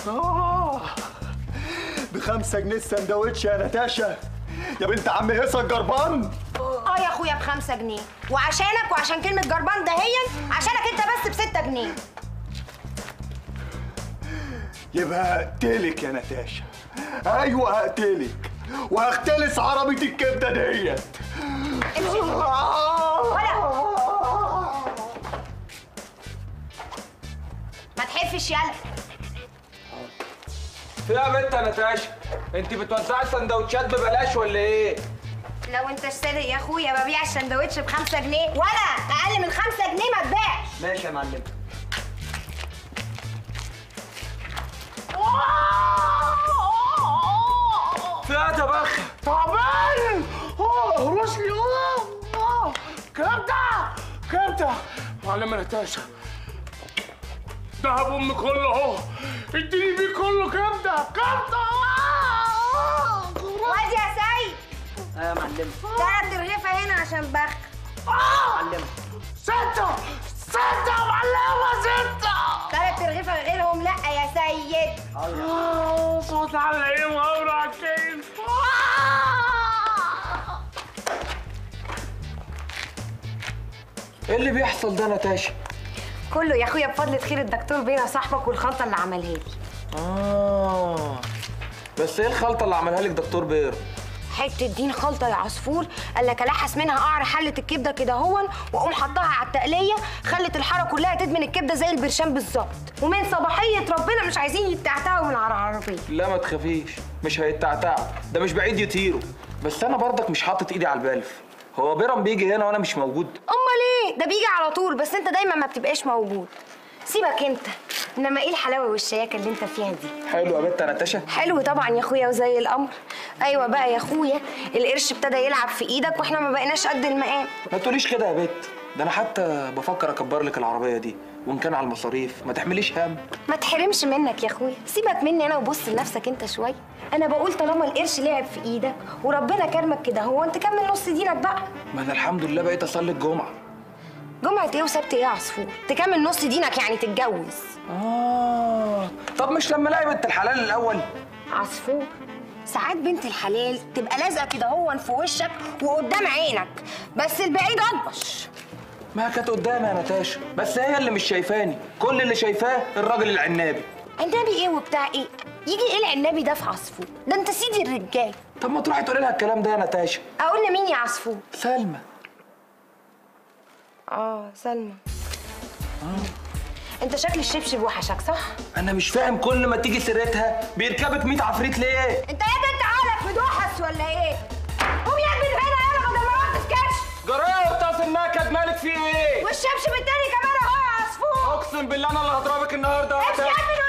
آه بخمسة جنيه السندوتش يا نتاشا يا بنت عم هيصة الجربان اه يا اخويا بخمسة جنيه وعشانك وعشان كلمة جربان دهيا عشانك انت بس بستة جنيه يبقى هقتلك يا نتاشا ايوه هقتلك وهختلس عربية الكبدة ديت امشي ولا ما تحفش يلا في يا بنت يا نتاشا انت بتوزعي سندوتشات ببلاش ولا ايه؟ لو انت صادق يا اخويا ببيع السندوتش بخمسة جنيه ولا اقل من خمسة جنيه ما تبيعش ماشي يا معلم في يا تبخ تعبان اه راسي اه اه كبدة كبدة معلمة نتاشا دهب امي كله اهو اديني بيه كله كبدة كبدة آه. وادي يا سيد يا معلم تلات رغيفة هنا عشان بخ معلم ستة ستة معلمة ستة تلات رغيفة غيرهم لا يا سيد آه، صوت على ايه وامر على الكيف ايه اللي بيحصل ده يا نتاشا؟ كله يا اخويا بفضل خير الدكتور بينا صاحبك والخلطة اللي عملها لي اه بس ايه الخلطة اللي عملها لك دكتور بير؟ حته دين خلطه يا عصفور قال لك الحس منها قعر حله الكبده كده هون واقوم حطها على التقليه خلت الحاره كلها تدمن الكبده زي البرشام بالظبط ومن صباحيه ربنا مش عايزين يتعتعوا من على العربيه لا ما تخافيش مش هيتعتعوا ده مش بعيد يطيروا بس انا برضك مش حاطط ايدي على البلف هو بيرم بيجي هنا وانا مش موجود امال ايه ده بيجي على طول بس انت دايما ما بتبقاش موجود سيبك انت انما ايه الحلاوه والشياكه اللي انت فيها دي حلو يا بنت يا نتاشا حلو طبعا يا اخويا وزي القمر ايوه بقى يا اخويا القرش ابتدى يلعب في ايدك واحنا ما بقيناش قد المقام ما تقوليش كده يا بت ده انا حتى بفكر اكبر لك العربيه دي وان كان على المصاريف ما تحمليش هم ما تحرمش منك يا اخويا سيبك مني انا وبص لنفسك انت شويه انا بقول طالما القرش لعب في ايدك وربنا كرمك كده هو انت كمل نص دينك بقى ما انا الحمد لله بقيت اصلي الجمعه جمعه ايه وسبت ايه يا عصفور تكمل نص دينك يعني تتجوز اه طب مش لما الاقي بنت الحلال الاول عصفور ساعات بنت الحلال تبقى لازقه كده هو في وشك وقدام عينك بس البعيد اطبش ما كانت قدامي يا نتاشا بس هي اللي مش شايفاني كل اللي شايفاه الراجل العنابي عنابي ايه وبتاع ايه يجي ايه العنابي ده في عصفور ده انت سيدي الرجال طب ما تروحي تقولي لها الكلام ده يا نتاشا اقول لمين يا عصفور سلمى اه سلمى انت شكل الشبشب وحشك صح انا مش فاهم كل ما تيجي سيرتها بيركبك 100 عفريت ليه انت يا ده انت عقلك مدوحس ولا ايه قوم يا ابني هنا يلا بدل ما ما تسكتش جرايه بتاعت النكد مالك في ايه والشبشب التاني كمان اهو يا عصفور اقسم بالله انا اللي هضربك النهارده يا امشي يا نتاشا. ابني